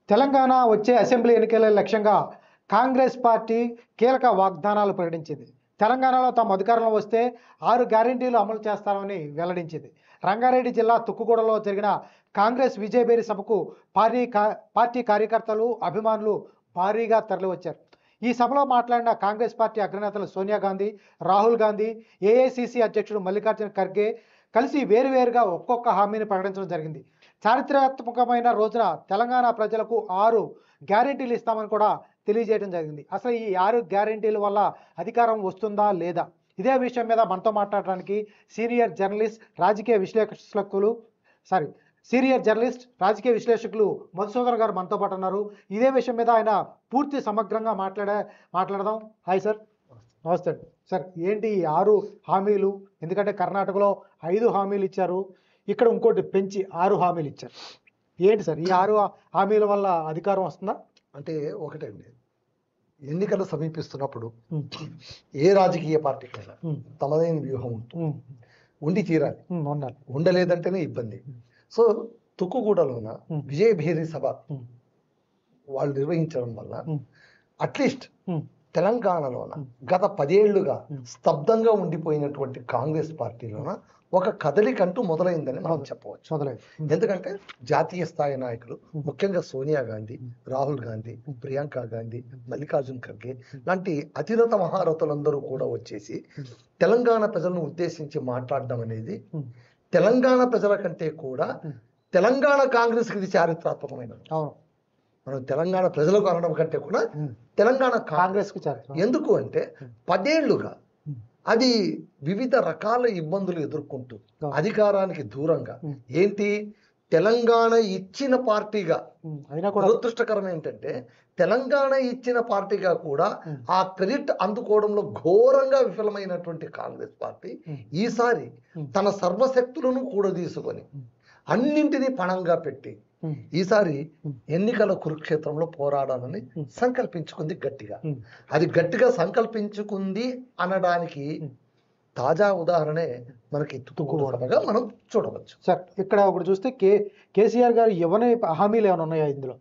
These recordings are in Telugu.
తెలంగాణ వచ్చే అసెంబ్లీ ఎన్నికల లక్ష్యంగా కాంగ్రెస్ పార్టీ కీలక వాగ్దానాలు ప్రకటించింది తెలంగాణలో తమ అధికారంలో వస్తే ఆరు గ్యారెంటీలు అమలు చేస్తామని వెల్లడించింది రంగారెడ్డి జిల్లా తుక్కుగూడలో జరిగిన కాంగ్రెస్ విజయబేరి సభకు పార్టీ కా- పార్టీ కార్యకర్తలు అభిమానులు భారీగా తరలివచ్చారు ఈ సభలో మాట్లాడిన కాంగ్రెస్ పార్టీ అగ్రనేతలు సోనియా గాంధీ రాహుల్ గాంధీ ఏఐసిసి అధ్యక్షుడు మల్లికార్జున ఖర్గే కలిసి వేరువేరుగా ఒక్కొక్క హామీని ప్రకటించడం జరిగింది చారిత్రాత్మకమైన రోజున తెలంగాణ ప్రజలకు ఆరు గ్యారెంటీలు ఇస్తామని కూడా తెలియజేయడం జరిగింది అసలు ఈ ఆరు గ్యారెంటీల వల్ల అధికారం వస్తుందా లేదా ఇదే విషయం మీద మనతో మాట్లాడడానికి సీనియర్ జర్నలిస్ట్ రాజకీయ విశ్లేషకులు సారీ సీనియర్ జర్నలిస్ట్ రాజకీయ విశ్లేషకులు మధుసూదన్ గారు మనతో పాటు ఉన్నారు ఇదే విషయం మీద ఆయన పూర్తి సమగ్రంగా మాట్లాడే మాట్లాడదాం హాయ్ సార్ నమస్తే అండి. సార్ ఏంటి ఈ ఆరు హామీలు ఎందుకంటే కర్ణాటకలో ఐదు హామీలు ఇచ్చారు ఇక్కడ ఇంకోటి పెంచి ఆరు హామీలు ఇచ్చారు ఏంటి సార్ ఈ ఆరు హామీల వల్ల అధికారం వస్తుందా అంటే ఒకటండి ఎన్నికలు సమీపిస్తున్నప్పుడు ఉమ్, ఏ రాజకీయ పార్టీకైనా ఉమ్, తమదైన వ్యూహం ఉంటుంది ఉమ్, ఉండి తీరాలి ఉమ్, ఉండాలి ఉండలేదంటేనే ఇబ్బంది సో తుక్కుగూడలోన ఉమ్. విజయభేరి సభ ఉమ్, వాళ్ళు నిర్వహించడం వల్ల ఉమ్, అట్లీస్ట్ ఉమ్, తెలంగాణలోన ఉమ్. గత పదేళ్లుగా ఉమ్. స్తబ్దంగా ఉండిపోయినటువంటి కాంగ్రెస్ పార్టీలోన ఒక కదలికంటూ మొదలైందని మనం అవును. చెప్పవచ్చు మొదలైంది ఉమ్, ఎందుకంటే జాతీయ స్థాయి నాయకులు ఉమ్. ముఖ్యంగా సోనియా గాంధీ రాహుల్ గాంధీ ప్రియాంక గాంధీ మల్లికార్జున్ ఖర్గే లాంటి అతిరథ మహారథులందరూ కూడా వచ్చేసి ఉమ్. తెలంగాణ ప్రజలను ఉద్దేశించి మాట్లాడడం అనేది ఉమ్, తెలంగాణ ప్రజల కంటే కూడా ఉమ్. తెలంగాణ కాంగ్రెస్ ఇది చారిత్రాత్మకమైనది అవును మనం తెలంగాణ ప్రజలకు అనడం కంటే కూడా ఉమ్, తెలంగాణ కాంగ్రెస్ కాంగ్రెస్కి చారిత్ర ఎందుకు అంటే పదేళ్లుగా ఉమ్, అది వివిధ రకాల ఇబ్బందులు ఎదుర్కొంటూ అవును. అధికారానికి దూరంగా ఉమ్. ఏంటి తెలంగాణ ఇచ్చిన పార్టీగా ఉమ్, అయినా కూడా దురదృష్టకరం ఏంటంటే తెలంగాణ ఇచ్చిన పార్టీగా కూడా ఉమ్. ఆ క్రెడిట్ అందుకోవడంలో ఘోరంగా విఫలమైనటువంటి కాంగ్రెస్ పార్టీ ఉమ్. ఈసారి ఉమ్. తన సర్వశక్తులను కూడా తీసుకొని ఉమ్. అన్నింటినీ పణంగా పెట్టి ఉమ్, ఈసారి ఉమ్. ఎన్నికల కురుక్షేత్రంలో పోరాడాలని ఉమ్. సంకల్పించుకుంది గట్టిగా ఉమ్, అది గట్టిగా సంకల్పించుకుంది అనడానికి ఉమ్. తాజా ఉదాహరణే మనకి తుక్కుగూడ సభగా మనం చూడవచ్చు సార్ ఇక్కడ ఒకటి చూస్తే కే కేసీఆర్ గారు ఇవ్వని హామీలు ఏమైనా ఉన్నాయా ఇందులో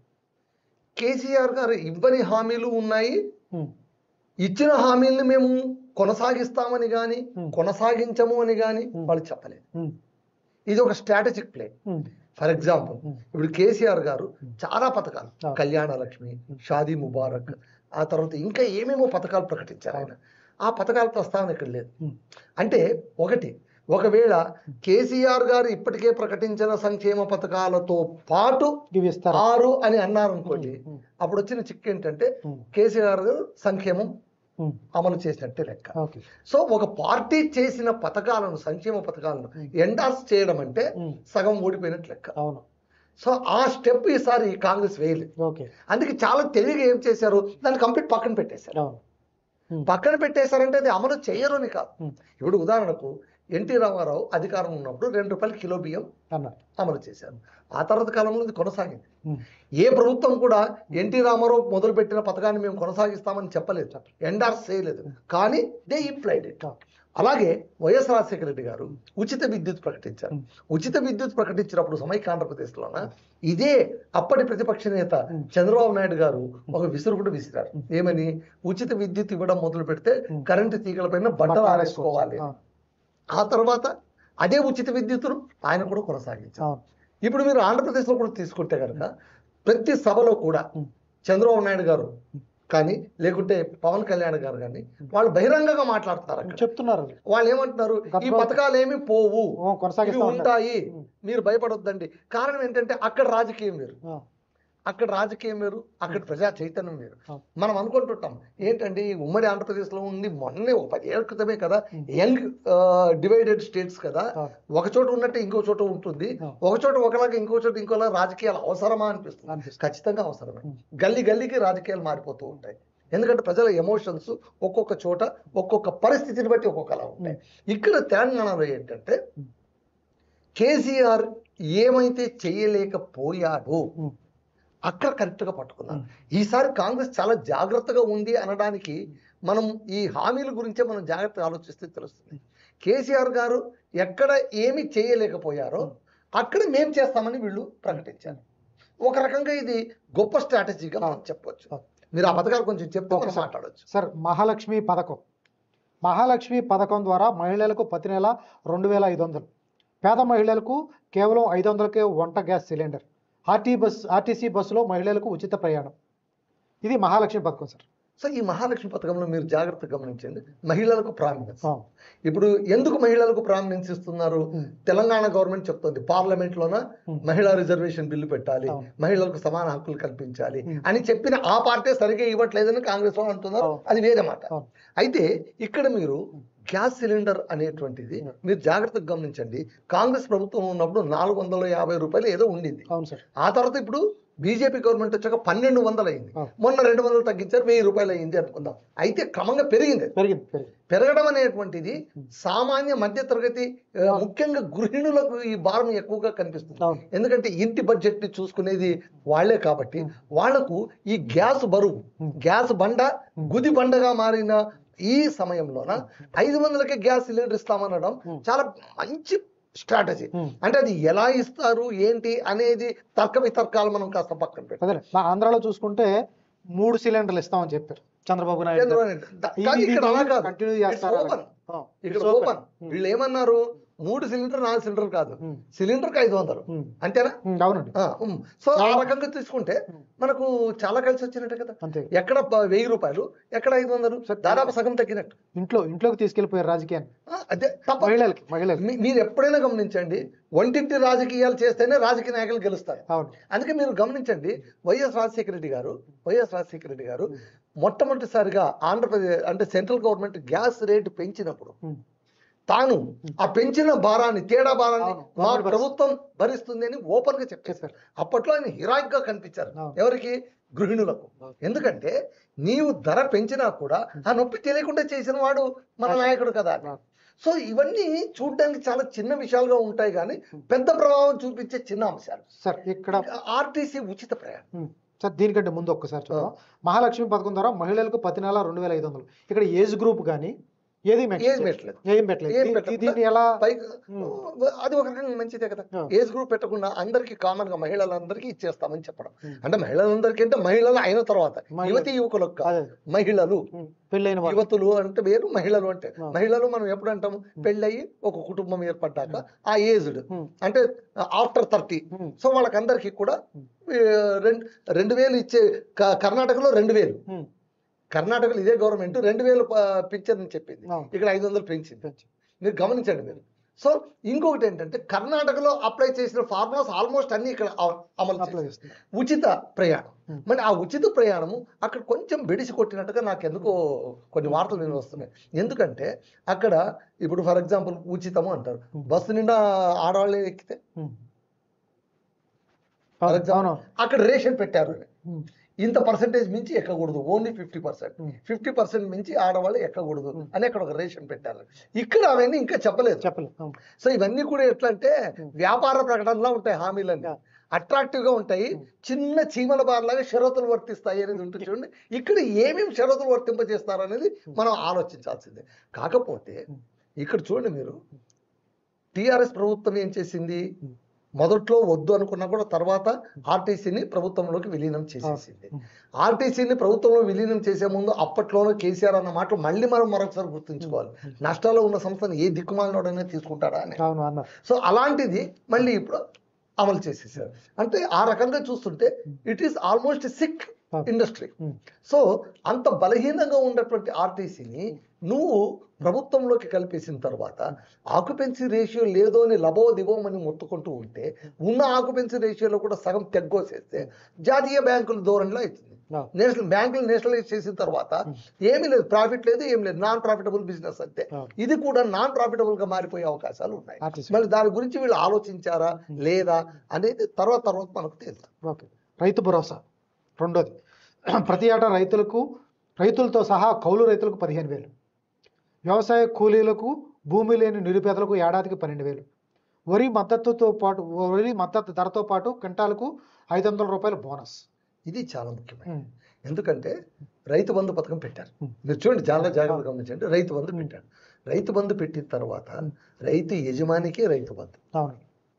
కేసీఆర్ గారు ఇవ్వని హామీలు ఉన్నాయి ఉమ్, ఇచ్చిన హామీల్ని మేము కొనసాగిస్తామని కానీ Hmm. కొనసాగించము అని కానీ Hmm. వాళ్ళు చెప్పలేదు ఉమ్, ఇది ఒక strategic play um, for example Hmm. ఇప్పుడు కేసీఆర్ గారు Hmm. చాలా పథకాలు Ah. కళ్యాణ లక్ష్మి Hmm. షాదీ ముబారక్ ఆ తర్వాత ఇంకా ఏమేమో పథకాలు ప్రకటించారు ఆయన ఆ పథకాల ప్రస్తావన ఇక్కడ లేదు ఉమ్, అంటే ఒకటి ఒకవేళ కేసీఆర్ గారు ఇప్పటికే ప్రకటించిన సంక్షేమ పథకాలతో పాటు ఇవి ఇస్తారా ఆరు అని అన్నారు అనుకోండి ఉమ్, అప్పుడు వచ్చిన చిక్కు ఏంటంటే ఉమ్, కేసీఆర్ గారు సంక్షేమం ఉమ్, అమలు చేసినట్టే లెక్క ఓకే సో ఒక పార్టీ చేసిన పథకాలను సంక్షేమ పథకాలను Hmm. ఎండార్స్ చేయడం అంటే ఉమ్, సగం ఓడిపోయినట్లు లెక్క అవును సో ఆ స్టెప్ ఈసారి కాంగ్రెస్ వేయలేదు ఓకే అందుకే చాలా తెలివిగా ఏం చేశారు దాన్ని కంప్లీట్ పక్కన పెట్టేశారు అవును ఉమ్, పక్కన పెట్టేశారంటే అది అమలు చేయరు అని కాదు ఉమ్, ఇప్పుడు ఉదాహరణకు ఎన్టీ రామారావు అధికారం ఉన్నప్పుడు రెండు రూపాయలు కిలో బియ్యం అన్నారు అమలు చేశారు ఆ తర్వాత కాలంలో ఇది కొనసాగింది ఉమ్, ఏ ప్రభుత్వం కూడా ఎన్టీ రామారావు మొదలుపెట్టిన పథకాన్ని మేము కొనసాగిస్తామని చెప్పలేదు ఎండార్స్ చేయలేదు కానీ దే ఇంప్లైడ్ ఇట్ ఓకే. అలాగే వైఎస్ రాజశేఖర రెడ్డి గారు ఉచిత విద్యుత్ ప్రకటించారు ఉమ్. ఉచిత విద్యుత్ ప్రకటించినప్పుడు సమైక్య ఆంధ్రప్రదేశ్లోన ఇదే అప్పటి ప్రతిపక్ష నేత ఉమ్. చంద్రబాబు నాయుడు గారు ఒక విసురుకుడు విసిరారు ఏమని ఉచిత విద్యుత్ ఇవ్వడం మొదలు పెడితే ఉమ్. కరెంటు తీగలపైన బట్టలు ఆరేసుకోవాలి అవును, ఆ తర్వాత అదే ఉచిత విద్యుత్తును ఆయన కూడా కొనసాగించారు అవును ఇప్పుడు మీరు ఆంధ్రప్రదేశ్లో కూడా తీసుకుంటే కనుక ప్రతి సభలో కూడా ఉమ్. చంద్రబాబు నాయుడు గారు కానీ లేకుంటే పవన్ కళ్యాణ్ గారు కానీ వాళ్ళు బహిరంగంగా మాట్లాడుతున్నారు అక్కడ చెప్తున్నారు అది. వాళ్ళు ఏమంటున్నారు ఈ గతంలో- పథకాలు ఏమి పోవు ఓ, ఇవి కొనసాగిస్తా ఉంటారు ఉంటాయి ఉమ్. మీరు భయపడొద్దండి కారణం ఏంటంటే అక్కడ రాజకీయం వేరు ఆ, అక్కడ రాజకీయం వేరు అక్కడ ప్రజా చైతన్యం వేరు ఆ. మనం అనుకుంటుంటాం ఏంటంటే ఈ ఉమ్మడి ఆంధ్రప్రదేశ్లో ఉంది మొన్నే ఒక పదేళ్ల క్రితమే కదా ఉమ్. యంగ్ డివైడెడ్ స్టేట్స్ కదా ఆ, ఒక చోట ఉన్నట్టు ఇంకో చోట ఉంటుంది ఆ. ఒక చోట ఒకలాగా ఇంకో చోట ఇంకోలా రాజకీయాలు అవసరమా అనిపిస్తుంది అనిపిస్తుంది ఖచ్చితంగా అవసరమే ఉమ్. గల్లీ గల్లీకి రాజకీయాలు మారిపోతూ ఉంటాయి ఎందుకంటే ప్రజల ఎమోషన్స్ ఒక్కొక్క చోట ఒక్కొక్క పరిస్థితిని బట్టి ఒక్కొక్కలా ఉంటాయి ఇక్కడ తెలంగాణలో ఏంటంటే ఉమ్. కేసీఆర్ ఏమైతే చేయలేకపోయాడో ఉమ్, అక్కడ కరెక్ట్గా పట్టుకున్నాం ఉమ్. ఈసారి కాంగ్రెస్ చాలా జాగ్రత్తగా ఉంది అనడానికి మనం ఈ హామీల గురించే మనం జాగ్రత్తగా ఆలోచిస్తే తెలుస్తుంది కేసీఆర్ గారు ఎక్కడ ఏమి చేయలేకపోయారో అక్కడ మేం చేస్తామని వీళ్ళు ప్రకటించారు ఒక రకంగా ఇది గొప్ప స్ట్రాటజీగా మనం చెప్పొచ్చు ఆ. మీరు ఆ పథకాలు కొంచెం చెప్తే మనం ఒకసారి. మాట్లాడొచ్చు సార్ మహాలక్ష్మి పథకం మహాలక్ష్మి పథకం ద్వారా మహిళలకు ప్రతి నెల రెండు వేల ఐదు వందలు పేద మహిళలకు కేవలం ఐదు వందలకే వంట gas cylinder RT bus RTC బస్సులో మహిళలకు ఉచిత ప్రయాణం ఇది మహాలక్ష్మి పథకం సార్ సో ఈ మహాలక్ష్మి పథకంలో మీరు జాగ్రత్తగా గమనించండి మహిళలకు ప్రామినెన్స్ ఆ, ఇప్పుడు ఎందుకు మహిళలకు ప్రామినెన్స్ ఇస్తున్నారు ఉమ్, తెలంగాణ గవర్నమెంట్ చెప్తుంది పార్లమెంట్ లోన ఉమ్, మహిళా రిజర్వేషన్ బిల్లు పెట్టాలి అవును. మహిళలకు సమాన హక్కులు కల్పించాలి ఉమ్. అని చెప్పిన ఆ పార్టీ సరిగ్గా ఇవ్వట్లేదని కాంగ్రెస్ వాళ్ళు అంటున్నారు అవును. అది వేరే మాట అవును. అయితే ఇక్కడ మీరు గ్యాస్ సిలిండర్ అనేటువంటిది ఉమ్. మీరు జాగ్రత్తగా గమనించండి కాంగ్రెస్ ప్రభుత్వం ఉన్నప్పుడు నాలుగు వందల యాభై రూపాయలు ఏదో ఉండింది అవును సార్ ఆ తర్వాత ఇప్పుడు బీజేపీ గవర్నమెంట్ వచ్చాక పన్నెండు వందలు అయింది అవును. మొన్న రెండు వందలు తగ్గించారు వెయ్యి రూపాయలు అయింది అనుకుందాం అయితే క్రమంగా పెరిగింది పెరిగింది పెరిగింది పెరగడం అనేటువంటిది సామాన్య మధ్య తరగతి ఆ, ముఖ్యంగా గృహిణులకు ఈ భారం ఎక్కువగా కనిపిస్తుంది అవును ఎందుకంటే ఇంటి బడ్జెట్ ని చూసుకునేది వాళ్ళే కాబట్టి వాళ్లకు ఈ గ్యాస్ బరువు Hmm. గ్యాస్ బండ గుది బండగా మారిన ఈ సమయంలోన ఐదు వందలకే గ్యాస్ సిలిండర్ ఇస్తామనడం Hmm. చాలా మంచి స్ట్రాటజీ ఉమ్. అంటే అది ఎలా ఇస్తారు ఏంటి అనేది తర్క వితర్కాలు మనం కాస్త పక్కన పెట్టాం అదే మా ఆంధ్రాలో చూసుకుంటే మూడు సిలిండర్లు ఇస్తామని చెప్పారు చంద్రబాబు నాయుడు గారు. చంద్రబాబు నాయుడు. ద- ఇది- కానీ ఇది ఇక్కడ అలా కాదు కంటిన్యూ It's చేస్తారా open. ఆ, ఇక్కడ it's open. ఓపెన్ ఉమ్, వీళ్ళు ఏమన్నారు మూడు సిలిండర్ నాలుగు సిలిండర్ కాదు ఉమ్, సిలిండర్ కి ఐదు వందలు ఉమ్, అంతేనా ఉమ్, అవునండి ఆ, ఉమ్. సో ఆ రకంగా తీసుకుంటే ఉమ్. మనకు చాలా కలిసి వచ్చినట్టే కదా అంతే ఎక్కడ ప- వెయ్యి రూపాయలు ఎక్కడ ఐదు వందలు సరే. దాదాపు సగం తగ్గినట్టు ఇంట్లో ఇంట్లోకి తీసుకెళ్లిపోయారు రాజకీయాన్ని ఆ, అదే తప్ప మహిళలకి మహిళలకి మీ- మీరు ఎప్పుడైనా గమనించండి వంటింటి రాజకీయాలు చేస్తేనే రాజకీయ నాయకులు గెలుస్తారు అవును అందుకే మీరు గమనించండి వైఎస్ రాజశేఖర రెడ్డి గారు వైఎస్ రాజశేఖర రెడ్డి గారు మొట్టమొదటిసారిగా ఆంధ్రప్రదేశ్ అంటే సెంట్రల్ గవర్నమెంట్ గ్యాస్ రేటు పెంచినప్పుడు ఉమ్, తాను ఆ పెంచిన భారాన్ని తేడా భారాన్ని అవును, మా గవర్నమెంట్ ప్రభుత్వం భరిస్తుంది అని ఓపెన్ గా చెప్పేశారు చెప్పారు అప్పట్లో ఆయన హిరాయిక్ గా కనిపించారు అవును. ఎవరికి గృహిణులకు అవును. ఎందుకంటే నీవు ధర పెంచినా కూడా ఆ నొప్పి తెలియకుండా చేసిన వాడు మన అవును. నాయకుడు కదా అవును. సో ఇవన్నీ చూడడానికి చాలా చిన్న విషయాలుగా ఉంటాయి కానీ పెద్ద ప్రభావం చూపించే చిన్న అంశాలు సార్ ఇక్కడ ఆర్టీసీ ఉచిత ప్రయాణం ఉమ్, సార్ దీనికంటే ముందు ఒక్కసారి చూద్దాం మహాలక్ష్మి పథకం ద్వారా మహిళలకు ప్రతి నెల రెండు వేల ఐదు వందలు ఇక్కడ ఏజ్ గ్రూప్ కానీ ఏది ఏం మెన్షన్ పెట్టలేదు ఏం పెట్టలేదు ఏం దీ- పెట్టలేదు. దీన్ని ఎలా పైగా ఉమ్. అది ఒక రకంగా మంచిదే కదా ఆ. ఏజ్ గ్రూప్ పెట్టకుండా అందరికి కామన్ గా మహిళలందరికీ ఇచ్చేస్తామని చెప్పడం ఉమ్. అంటే మహిళలందరికీ అంటే మహిళలు అయిన తర్వాత మహిళలు. యువతి యువకులకు కాదు. అదే మహిళలు ఉమ్, పెళ్ళైన వాళ్ళు యువతులు అంటే వేరు మహిళలు అంటే ఆ. మహిళలు మనం ఎప్పుడు అంటాము పెళ్ళయి ఒక కుటుంబం ఏర్పడ్డాక ఆ ఏజ్డ్ ఉమ్, అంటే ఆఫ్టర్ థర్టీ ఉమ్, సో వాళ్ళకందరికీ కూడా ఉమ్. ఏ, రెండు రెండు వేలు ఇచ్చే క- కర్ణాటకలో రెండు వేలు ఉమ్, కర్ణాటకలో ఇదే గవర్నమెంట్ రెండు వేలు పింఛన్ చెప్పింది అవును. ఇక్కడ ఐదు వందలు పెంచింది పెంచు. మీరు గమనించండి మీరు సో ఇంకొకటి ఏంటంటే కర్ణాటకలో అప్లై చేసిన ఫార్ములాస్ ఆల్మోస్ట్ అన్ని ఇక్కడ అ- అమలు అప్లై చేశారు. చేస్తున్నారు ఉచిత ప్రయాణం Hmm. మరి ఆ ఉచిత ప్రయాణము అక్కడ కొంచెం బెడిసి కొట్టినట్టుగా నాకు ఎందుకో కొన్ని వార్తలు నేను వస్తున్నాయి ఎందుకంటే అక్కడ ఇప్పుడు ఫర్ ఎగ్జాంపుల్ ఉచితము అంటారు Hmm. బస్సు నిండా ఆడవాళ్ళు ఎక్కితే ఉమ్. For అవును, example, అవును అక్కడ రేషన్ పెట్టారు ఉమ్, ఇంత పర్సెంటేజ్ మించి ఎక్కకూడదు only fifty percent Hmm. Fifty percent మించి ఆడవాళ్ళు ఎక్కకూడదు Hmm. అని అక్కడ ఒక రేషన్ పెట్టారు ఇక్కడ అవన్నీ ఇంకా చెప్పలేదు చెప్పలేదు అవును. సో ఇవన్నీ కూడా ఎట్లా అంటే Hmm. వ్యాపార ప్రకటనలా ఉంటాయి హామీలన్నీ Yeah. అట్రాక్టివ్ గా ఉంటాయి Hmm. చిన్న చీమల బార్లాగా షరతులు వర్తిస్తాయి అనేది ఉంటుంది చూడండి ఇక్కడ ఏమేమి షరతులు వర్తింపజేస్తారు అనేది మనం ఆలోచించాల్సిందే కాకపోతే Hmm. ఇక్కడ చూడండి మీరు టిఆర్ఎస్ ప్రభుత్వం ఏం చేసింది Hmm. మొదట్లో వద్దు అనుకున్నా కూడా తర్వాత ఆర్టీసీని ప్రభుత్వంలోకి విలీనం చేసేసింది Hmm. ఆర్టీసీని ప్రభుత్వంలో విలీనం చేసే ముందు అప్పట్లోనే కేసీఆర్ అన్న మాట మళ్ళీ మనం మరొకసారి గుర్తుంచుకోవాలి Hmm. నష్టాల్లో ఉన్న సంస్థను ఏ దిక్కుమాలినోడనే తీసుకుంటాడా అని అవును అన్నారు సో అలాంటిది మళ్ళీ ఇప్పుడు అమలు చేసేసారు అంటే ఆ రకంగా చూస్తుంటే ఇట్ ఈస్ ఆల్మోస్ట్ సిక్ అవును. ఇండస్ట్రీ ఉమ్, సో అంత బలహీనంగా ఉన్నటువంటి ఆర్టీసీని నువ్వు ప్రభుత్వంలోకి కల్పేసిన తర్వాత ఆక్యుపెన్సీ రేషియో లేదో అని లబో దిబోమని మొత్తుకుంటూ ఉంటే ఉన్న ఆక్యుపెన్సీ రేషియోలో కూడా సగం తెగ్గోసేస్తే జాతీయ బ్యాంకుల ధోరణిలో అవుతుంది అవును. నేషనల్ బ్యాంకులు నేషనలైజ్ చేసిన తర్వాత ఏమీ లేదు ప్రాఫిట్ లేదు ఏం లేదు నాన్ ప్రాఫిటబుల్ బిజినెస్ అంతే అవును. ఇది కూడా నాన్ ప్రాఫిటబుల్ గా మారిపోయే అవకాశాలు ఉన్నాయి ఆర్టీసీ. మళ్ళీ దాని గురించి వీళ్ళు ఆలోచించారా లేదా అనేది తర్వాత తర్వాత మనకు తెలుసు ఓకే రైతు భరోసా రెండోది ప్రతి ఏటా రైతులకు రైతులతో సహా కౌలు రైతులకు పదిహేను వేలు వ్యవసాయ కూలీలకు భూమి లేని నిరుపేదలకు ఏడాదికి పన్నెండు వేలు వరి మద్దతుతో పాటు వరి మద్దతు ధరతో పాటు క్వింటాలకు ఐదు వందల రూపాయలు బోనస్ ఇది చాలా ముఖ్యమైన ఉమ్, ఎందుకంటే రైతు బంధు పథకం పెట్టారు Hmm. మీరు చూడండి చాలా జాగ్రత్తగా గమనించండి రైతు బంధు పెట్టాడు రైతు బంధు పెట్టిన తర్వాత రైతు యజమానికి రైతు బంధు అవును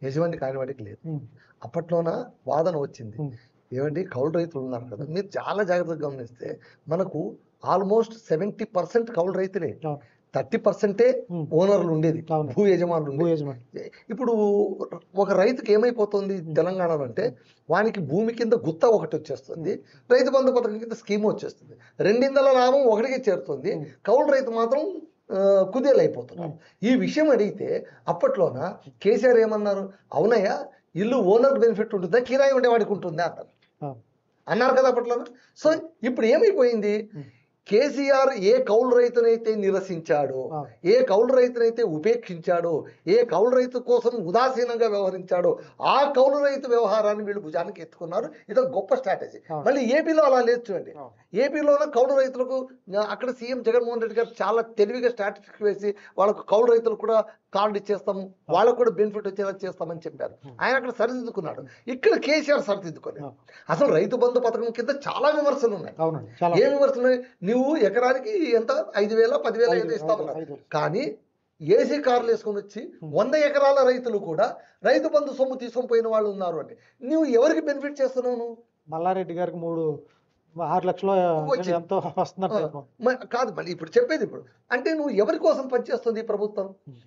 యజమాని కానివాడికి లేదు ఉమ్, అప్పట్లోన వాదన వచ్చింది ఉమ్, ఏమండి కౌలు రైతులు ఉన్నారు కదా మీరు చాలా జాగ్రత్తగా గమనిస్తే మనకు ఆల్మోస్ట్ సెవెంటీ పర్సెంట్ కౌలు రైతులే అవును. థర్టీ పర్సెంటే ఉమ్, ఓనర్లు ఉండేది అవును. భూ యజమానులు భూ ఉండేది యజమాని ఇప్పుడు ఒక రైతుకి ఏమైపోతుంది తెలంగాణలో అంటే వానికి భూమి కింద గుత్త ఒకటి వచ్చేస్తుంది రైతు బంధు పథకం కింద స్కీమ్ వచ్చేస్తుంది రెండిందల లాభం ఒకటికి చేరుతుంది ఉమ్. కౌలు రైతు మాత్రం ఆ, కుదేలు అయిపోతున్నారు ఈ విషయం అడిగితే అప్పట్లోన కేసీఆర్ ఏమన్నారు అవునయ్యా ఇల్లు ఓనర్ బెనిఫిట్ ఉంటుందా కిరాయి ఉండేవాడికి ఉంటుందా అన్నారు అవును. అన్నారు కదా అప్పట్లోన సో ఇప్పుడు ఏమైపోయింది ఉమ్. కేసీఆర్ ఏ కౌలు రైతునైతే నిరసించాడో అవును. ఏ కౌలు రైతునైతే ఉపేక్షించాడో ఏ కౌలు రైతు కోసం ఉదాసీనంగా వ్యవహరించాడో ఆ కౌలు రైతు వ్యవహారాన్ని వీళ్ళు భుజానికి ఎత్తుకున్నారు ఇది గొప్ప స్ట్రాటజీ అవును. మళ్ళీ ఏపీలో అలా లేదు చూడండి అవును. ఏపీలోనే కౌలు రైతులకు ఆ, అక్కడ సీఎం జగన్మోహన్ రెడ్డి గారు చాలా తెలివిగా స్ట్రాటజిక్ వేసి వాళ్ళకు కౌలు రైతులకు కూడా కార్డు ఇచ్చేస్తాము వాళ్ళకు కూడా బెనిఫిట్ వచ్చేలా చేస్తామని చెప్పారు ఆయన అక్కడ సరిదిద్దుకున్నాడు ఇక్కడ కేసీఆర్ సరిదిద్దుకోలేదు అవును. అసలు రైతు బంధు పథకం కింద చాలా విమర్శలు ఉన్నాయి అవునండి చాలా ఏం విమర్శలు ఉన్నాయి? నువ్వు ఎకరానికి ఎంత ఐదు వేల పదివేల ఐదు- ఏదో ఇస్తామన్నారు ఐదు- ఐదు. కానీ ఏసీ కార్లు వేసుకొని వచ్చి వంద ఎకరాల రైతులు కూడా రైతు బంధు సొమ్ము తీసుకొని పోయిన వాళ్ళు ఉన్నారు అంటే నువ్వు ఎవరికి బెనిఫిట్ చేస్తున్నావు నువ్వు మల్లారెడ్డి గారికి మూడు ఆరు లక్షలు వచ్చింది. ఎంతో వస్తున్నట్టు మ- కాదు మళ్ళీ ఇప్పుడు చెప్పేది ఇప్పుడు అంటే నువ్వు ఎవరి కోసం పనిచేస్తుంది ఈ ప్రభుత్వం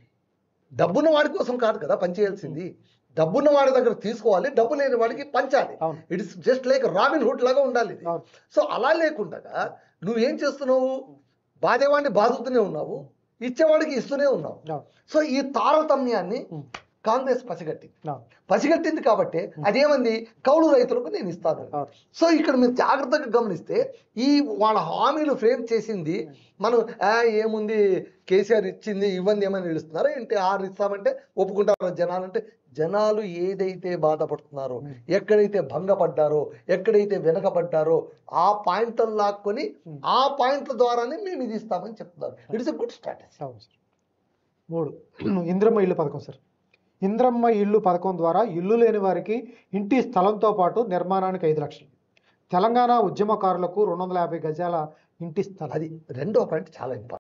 డబ్బున్న వాడి కోసం కాదు కదా పనిచేయాల్సింది డబ్బున్న వాడి దగ్గర తీసుకోవాలి డబ్బు లేని వాడికి పంచాలి అవును it's just like Robin Hood లాగా ఉండాలి ఇది అవును సో అలా లేకుండా నువ్వేం చేస్తున్నావు బాధేవాడిని బాధుతూనే ఉన్నావు ఇచ్చేవాడికి ఇస్తూనే ఉన్నావు అవును సో ఈ తారతమ్యాన్ని ఉమ్, కాంగ్రెస్ పసిగట్టింది అవును పసిగట్టింది కాబట్టి అదేమంది కౌలు రైతులకు నేను ఇస్తాను అవును సో ఇక్కడ మీరు జాగ్రత్తగా గమనిస్తే ఈ వాళ్ళ హామీలు ఫ్రేమ్ చేసింది మనం "ఆ, ఏముంది కేసీఆర్ ఇచ్చింది ఇవ్వండి ఏమని నిలుస్తున్నారు ఏంటి ఆరు ఇస్తామంటే ఒప్పుకుంటారు జనాలు అంటే జనాలు ఏదైతే బాధపడుతున్నారో ఎక్కడైతే భంగపడ్డారో ఎక్కడైతే వెనకబడ్డారో ఆ పాయింట్లను లాక్కొని ఆ పాయింట్ల ద్వారానే మేము ఇది ఇస్తామని చెప్తున్నారు ఇట్స్ ఎ గుడ్ స్ట్రాటజీ అవును సార్ మూడు ఇంద్రమ్మ ఇల్లు పథకం సార్ ఇంద్రమ్మ ఇల్లు పథకం ద్వారా ఇల్లు లేని వారికి ఇంటి స్థలంతో పాటు నిర్మాణానికి ఐదు లక్షలు తెలంగాణ ఉద్యమకారులకు రెండు వందల యాభై గజాల ఇంటి స్థలం అది రెండో పాయింట్ చాలా ఇంపార్టెంట్